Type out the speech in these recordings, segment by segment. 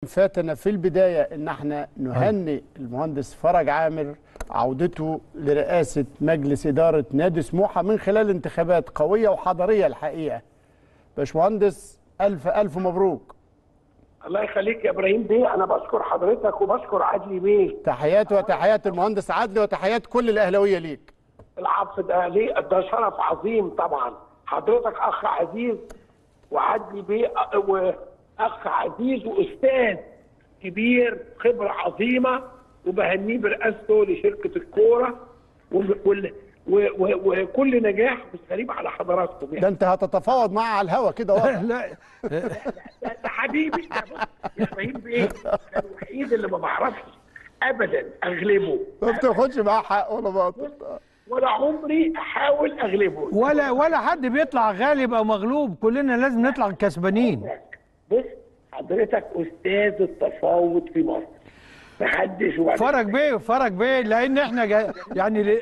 فاتنا في البداية إن احنا نهنئ المهندس فرج عامر عودته لرئاسة مجلس إدارة نادي سموحة من خلال انتخابات قوية وحضارية الحقيقة باشمهندس ألف ألف مبروك الله يخليك يا ابراهيم بيه انا بشكر حضرتك وبشكر عدلي بيه تحياتي وتحيات المهندس عدلي وتحيات كل الأهلاوية ليك العطف ده ليه ده شرف عظيم طبعا حضرتك اخ عزيز وعدلي بيه أ- واخ عزيز واستاذ كبير خبره عظيمه وبهنيه برئاسته لشركه الكوره وال- وال- و- و- وكل نجاح مش غريب على حضراتكم ده يعني أنت هتتفاوض معاه على الهوا كده واضح لا ده ده حبيبي ده بص، يا ابراهيم بيه كان الوحيد اللي ما بعرفش ابدا اغلبه ما بتاخدش معاه حق ولا باطل ولا عمري احاول اغلبه ولا ولا حد بيطلع غالب او مغلوب كلنا لازم نطلع كسبانين بص حضرتك استاذ التفاوض في مصر محدش ولا فرج بيه فرج بيه لان احنا جاي يعني ل...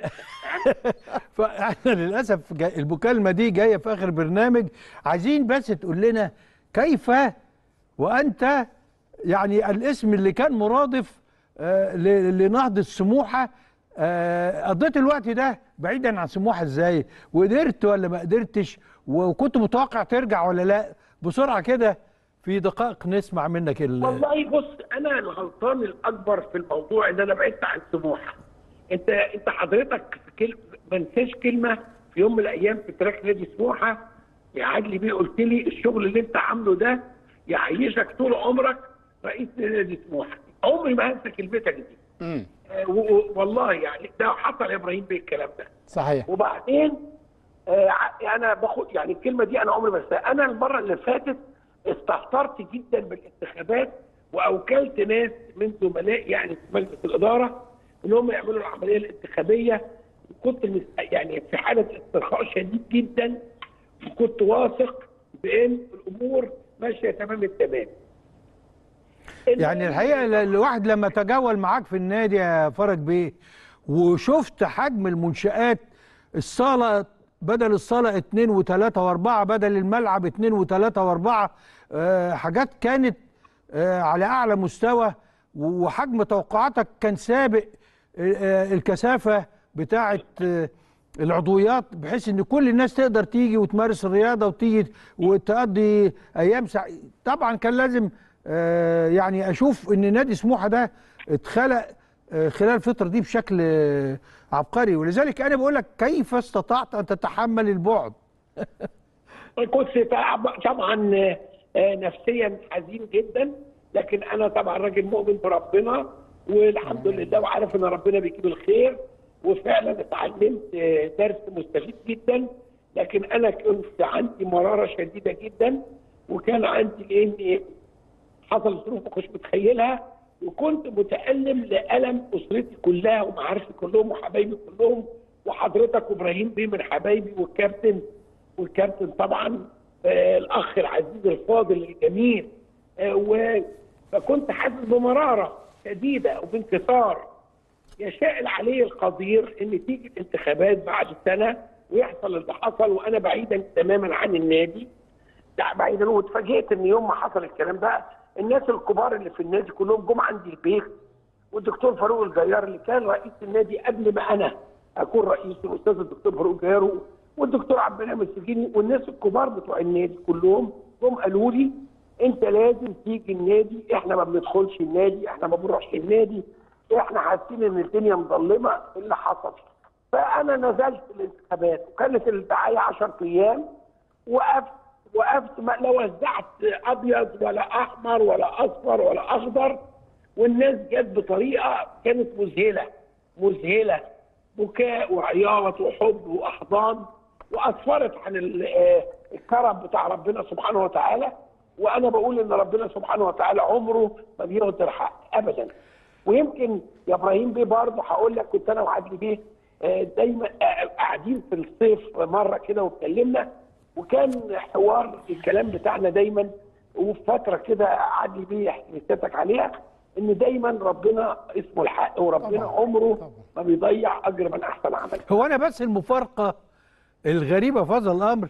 فاحنا للاسف جاي المكالمه دي جايه في اخر برنامج عايزين بس تقول لنا كيف وانت يعني الاسم اللي كان مرادف آه، ل- لنهضه سموحه آه، قضيت الوقت ده بعيدا عن سموحه ازاي وقدرت ولا ما قدرتش وكنت متوقع ترجع ولا لا بسرعه كده في دقائق نسمع منك ال... والله بص انا الغلطان الاكبر في الموضوع ان انا بعدت عن سموحه انت انت حضرتك في كل... ما انساش كلمه في يوم من الايام في تراك نادي سموحه يا عدلي بيه قلت لي الشغل اللي انت عامله ده يعيشك طول عمرك رئيس نادي سموحه عمري ما هنسى كلمتك دي مم. آه، و- و- والله يعني ده حصل يا ابراهيم بيه الكلام ده صحيح وبعدين آه ع- انا باخد يعني الكلمه دي انا عمري ما انساها انا المره اللي فاتت استهترت جدا بالانتخابات واوكلت ناس من زملائي يعني في مجلس الاداره ان هم يعملوا العمليه الانتخابيه كنت مس- يعني في حاله استرخاء شديد جدا وكنت واثق بان الامور ماشيه تمام التمام يعني الحقيقه ال- الواحد لما تجول معاك في النادي يا فرج بيه وشفت حجم المنشآت الصاله بدل الصاله اتنين وتلاته واربعه بدل الملعب اتنين وتلاته واربعه آه، حاجات كانت آه، على اعلى مستوى وحجم توقعاتك كان سابق آه، آه، الكثافه بتاعه آه، العضويات بحيث ان كل الناس تقدر تيجي وتمارس الرياضه وتيجي وتقضي ايام سع... طبعا كان لازم آه، يعني اشوف ان نادي سموحه ده اتخلق آه، خلال الفتره دي بشكل آه، عبقري ولذلك انا بقول لك كيف استطعت ان تتحمل البعد كنت تعب- طبعا آه، نفسيا حزين جدا لكن انا طبعا راجل مؤمن بربنا والحمد لله وعارف ان ربنا بيجيب الخير وفعلا اتعلمت آه، درس مستفيد جدا لكن انا كنت عندي مراره شديده جدا وكان عندي لاني حصل ظروف ما كنتش متخيلها وكنت متالم لالم اسرتي كلها ومعارفي كلهم وحبايبي كلهم وحضرتك وابراهيم بيه من حبايبي والكابتن والكابتن طبعا آه الاخ العزيز الفاضل الجميل آه و- فكنت حاسس بمراره شديده وبانكسار يشاء العلي القدير ان تيجي الانتخابات بعد سنه ويحصل اللي حصل وانا بعيدا تماما عن النادي لا بعيدا واتفاجئت ان يوم ما حصل الكلام ده الناس الكبار اللي في النادي كلهم جم عندي البيت والدكتور فاروق الجيار اللي كان رئيس النادي قبل ما انا اكون رئيس الاستاذ الدكتور فاروق الجيار والدكتور عبد المنعم السجيني والناس الكبار بتوع النادي كلهم جم قالوا لي انت لازم تيجي النادي احنا ما بندخلش النادي احنا ما بنروحش النادي احنا حاسين ان الدنيا مظلمه إيه اللي حصل فانا نزلت الانتخابات وكانت الدعايه 10 ايام وقفت وقفت ما لا وزعت ابيض ولا احمر ولا اصفر ولا اخضر والناس جت بطريقه كانت مذهله مذهله بكاء وعياط وحب واحضان واسفرت عن ال- آه، الكرم بتاع ربنا سبحانه وتعالى وانا بقول ان ربنا سبحانه وتعالى عمره ما بيهدر حق ابدا ويمكن يا ابراهيم بيه برضه هقول لك كنت انا وعدلي بيه آه، دايما آه، قاعدين في الصيف مره كده واتكلمنا وكان حوار الكلام بتاعنا دايما وفي فتره كده عدلي بيه حكيتك عليها ان دايما ربنا اسمه الحق وربنا طبعاً، عمره طبعاً. ما بيضيع اجر من احسن عمل هو انا بس المفارقه الغريبه في هذا الامر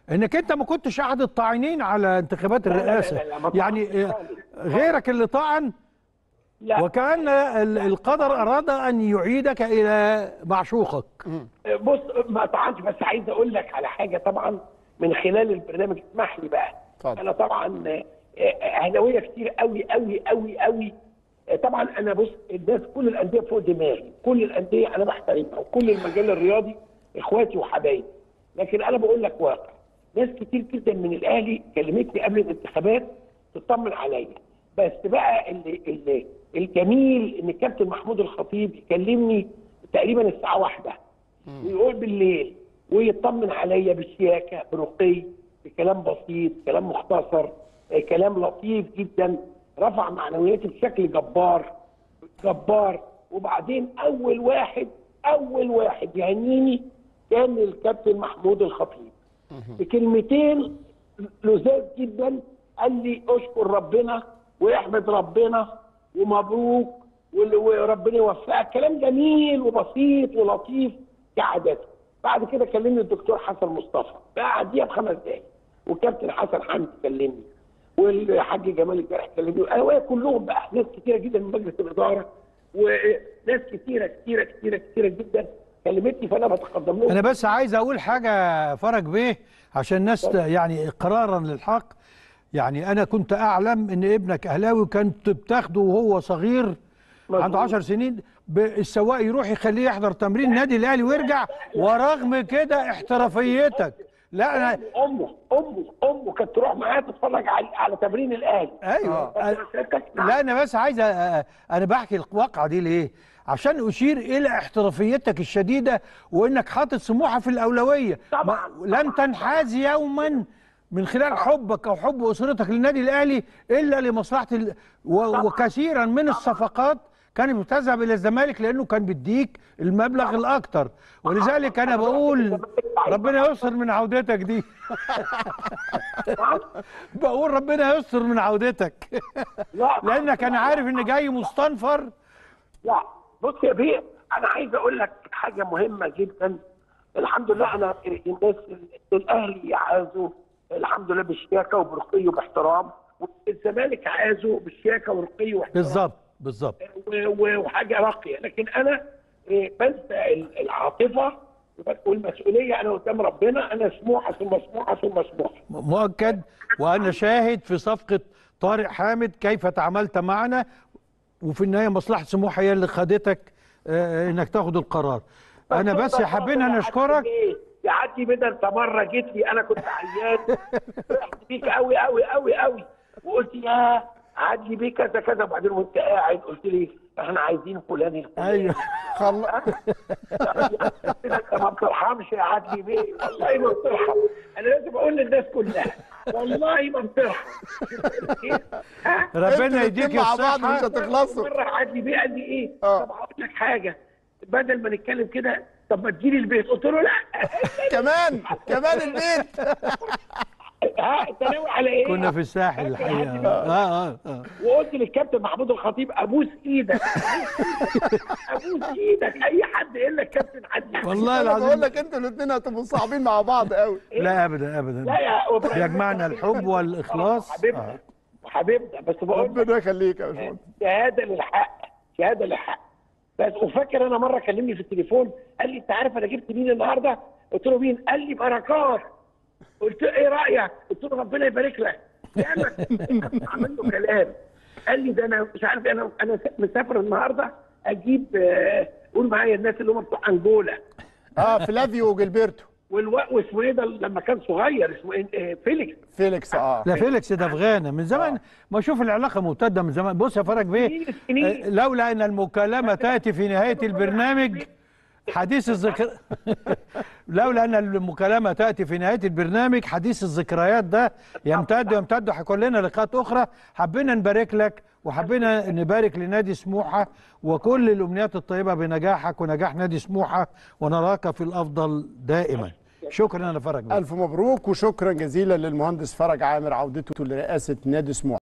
انك انت ما كنتش احد الطاعنين على انتخابات لا، لا، الرئاسه لا، لا، ما يعني طعنتش آه، خالص. غيرك اللي طعن لا وكأن ال- القدر أراد أن يعيدك إلى معشوقك بص ما طبعاش بس عايز اقول لك على حاجه طبعا من خلال البرنامج اسمح لي بقى اتفضل. انا طبعا آه، اهلاويه كتير قوي قوي قوي قوي آه، طبعا انا بص الناس كل الانديه فوق دماغي كل الانديه انا بحترمها وكل المجال الرياضي اخواتي وحبايبي لكن انا بقول لك واقع ناس كتير جدا من الاهلي كلمتني قبل الانتخابات تطمن عليا بس بقى اللي اللي الجميل ان الكابتن محمود الخطيب يكلمني تقريبا الساعه واحدة ويقول بالليل ويطمن عليا بشياكه برقي بكلام بسيط كلام مختصر آه، كلام لطيف جدا رفع معنوياتي بشكل جبار جبار وبعدين اول واحد اول واحد يهنيني كان الكابتن محمود الخطيب بكلمتين لذاذ جدا قال لي اشكر ربنا واحمد ربنا ومبروك وال- وربنا يوفقك كلام جميل وبسيط ولطيف كعادته بعد كده كلمني الدكتور حسن مصطفى بعديها بخمس دقايق والكابتن حسن حمدي كلمني والحاج جمال الجرح كلمني انا كلهم بقى ناس كتيره جدا من مجلس الاداره وناس كتيره كتيره كتيره كتيره جدا كلمتني فانا بتقدم لهم أنا بس عايز أقول حاجة فرج بيه عشان الناس ت- يعني إقرارا للحق يعني أنا كنت أعلم إن ابنك أهلاوي وكنت بتاخده وهو صغير عنده مظبوط. 10 سنين ب- السواق يروح يخليه يحضر تمرين النادي الأهلي ويرجع ورغم كده احترافيتك لا أنا امه امه امه كانت تروح معايا تتفرج على على تمرين الاهلي ايوه أنا- لا انا بس عايز أ- أ- انا بحكي الواقعه دي ليه عشان اشير الى احترافيتك الشديده وانك حاطط سموحه في الاولويه طبعاً، ما- لن تنحاز يوما من خلال حبك او حب اسرتك للنادي الاهلي الا لمصلحه ال... و... وكثيرا من الصفقات كانت بتذهب الى الزمالك لانه كان بيديك المبلغ الاكتر ولذلك انا بقول ربنا يستر من عودتك دي بقول ربنا يستر من عودتك لا لانك انا عارف ان جاي مستنفر لا بص يا بيه انا عايز اقول لك حاجه مهمه جدا الحمد لله انا الناس الاهلي عازوا الحمد لله بشياكه وبرقي وباحترام والزمالك عازوا بشياكه ورقي واحترام بالظبط بالظبط و- و- وحاجه راقيه لكن انا إيه، بنسى ال- العاطفه والمسؤوليه انا قدام ربنا انا سموحه ثم سموحه ثم سموحه مؤكد وانا شاهد في صفقه طارق حامد كيف تعاملت معنا وفي النهايه مصلحه سموحه هي اللي خدتك آه، انك تاخد القرار انا بس حابين نشكرك يعدي بينا انت مره جيت لي انا كنت عيان فرحت بيك قوي قوي قوي قوي وقلت يا عدلي بيه كذا كذا وبعدين وانت قاعد قلت لي احنا عايزين فلان الفلاني ايوه خل... انت ما بترحمش يا عدلي بيه والله ما بترحم انا لازم اقول للناس كلها والله ما بترحم ها؟ ربنا انتوا يديك الاتنين مع بعض مش الصحه هتخلصوا مره عدلي بيه قال لي ايه آه. طب هقول لك حاجه بدل ما نتكلم كده طب ما تجيلي البيت قلت له لا كمان كمان البيت ها انت ناوي على ايه؟ كنا في الساحل الحقيقه اه اه اه وقلت للكابتن محمود الخطيب ابوس ايدك ابوس ايدك اي حد الا الكابتن عدلي والله انا بقول العظيم لك انتوا الاثنين هتبقوا صعبين مع بعض قوي لا ابدا ابدا لا يا إبراهيم، يجمعنا الحب والإخلاص. حبيبنا حبيبنا بس بقول لك ربنا يخليك يا باشمهندس شهاده للحق شهاده للحق بس وفاكر انا مره كلمني في التليفون قال لي انت عارف انا جبت مين النهارده؟ قلت له مين؟ قال لي بركات قلت له ايه رايك؟ قلت له ربنا يبارك لك جامد عمل له كلام قال لي ده انا مش عارف انا انا مسافر النهارده اجيب آه، قول معايا الناس اللي هم بتوع انجولا اه فلافيو وجilberto والو... واسمه ايه ده لما كان صغير اسمه ايه آه، فيليكس فيليكس اه لا فيليكس ده في غانا من زمان ما شوف العلاقه ممتده من زمان بص يا فرج بيه سنين سنين. آه، لولا ان المكالمه تاتي في نهايه البرنامج حديث الذكر لولا ان المكالمه تاتي في نهايه البرنامج حديث الذكريات ده يمتد ويمتد وهيكون لنا لقاءات اخرى حبينا نبارك لك وحبينا نبارك لنادي سموحه وكل الامنيات الطيبه بنجاحك ونجاح نادي سموحه ونراك في الافضل دائما شكرا انا فرج بيه. الف مبروك وشكرا جزيلا للمهندس فرج عامر عودته لرئاسه نادي سموحه